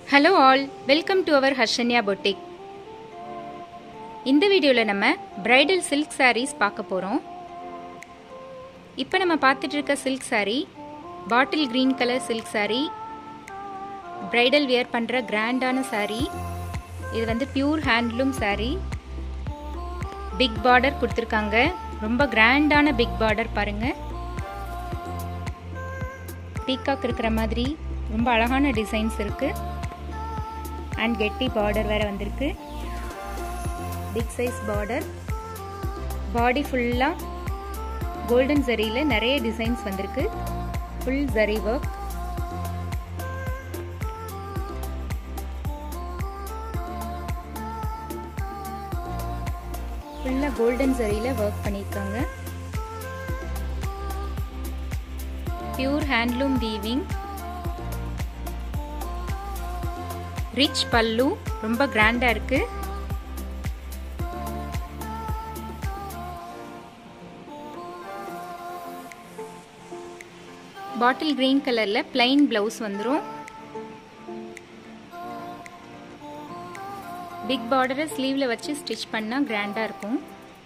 hello all welcome to our Harshanya boutique இந்த வீடியோவில் நம்ம பிரைடல் சில்க் sarees பார்க்க போகிறோம் இப்போ நம்ம பார்த்துட்டு இருக்க silk saree bottle green colour silk saree bridal wear பண்ணுற கிராண்டான saree இது வந்து pure handloom saree big border கொடுத்துருக்காங்க ரொம்ப கிராண்டான பிக் பார்டர் பாருங்கள் பீகாக் இருக்கிற மாதிரி ரொம்ப அழகான டிசைன்ஸ் இருக்குது அண்ட் கெட்டி பார்டர் வேறு வந்திருக்கு பிக் சைஸ் பார்டர் பாடி ஃபுல்லாக கோல்டன் ஜரியில் நிறைய டிசைன்ஸ் வந்திருக்கு ஃபுல் ஜரி ஒர்க் ஃபுல்லாக கோல்டன் ஜரியில் ஒர்க் பண்ணியிருக்காங்க pure handloom weaving rich pallu ரொம்ப கிராண்டா இருக்கு பாட்டில் கிரீன் கலர்ல பிளைன் பிளவுஸ் வந்துடும் பிக் பார்டரை ஸ்லீவ்ல வச்சு ஸ்டிச் பண்ணா கிராண்டா இருக்கும்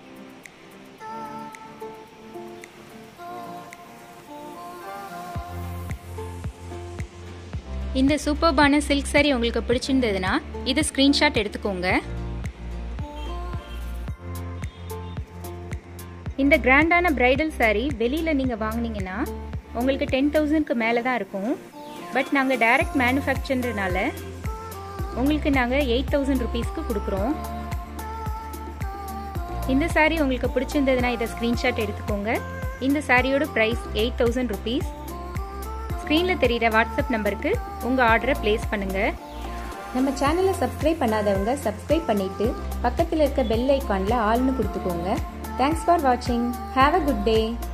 இந்த சூப்பர்பான சில்க் சாரி உங்களுக்கு பிடிச்சிருந்ததுன்னா இதை ஸ்க்ரீன்ஷாட் எடுத்துக்கோங்க இந்த கிராண்டான பிரைடல் சாரி வெளியில் நீங்கள் வாங்கினீங்கன்னா உங்களுக்கு டென் தௌசண்ட்க்கு மேலே தான் இருக்கும் பட் நாங்கள் டைரக்ட் மேனுஃபேக்சர்ன்றனால உங்களுக்கு நாங்கள் எயிட் தௌசண்ட் ருபீஸ்க்கு கொடுக்குறோம் இந்த சாரி உங்களுக்கு பிடிச்சிருந்ததுன்னா இதை ஸ்க்ரீன்ஷாட் எடுத்துக்கோங்க இந்த சாரியோட ப்ரைஸ் எயிட் தௌசண்ட் ருபீஸ் ஸ்க்ரீனில் தெரிகிற வாட்ஸ்அப் நம்பருக்கு உங்கள் ஆர்டரை ப்ளேஸ் பண்ணுங்கள் நம்ம சேனலை சப்ஸ்கிரைப் பண்ணாதவங்க சப்ஸ்கிரைப் பண்ணிட்டு பக்கத்தில் இருக்க பெல் ஐக்கானில் ஆல்னு கொடுத்துக்கோங்க தேங்க்ஸ் ஃபார் வாட்சிங் ஹாவ் அ குட் டே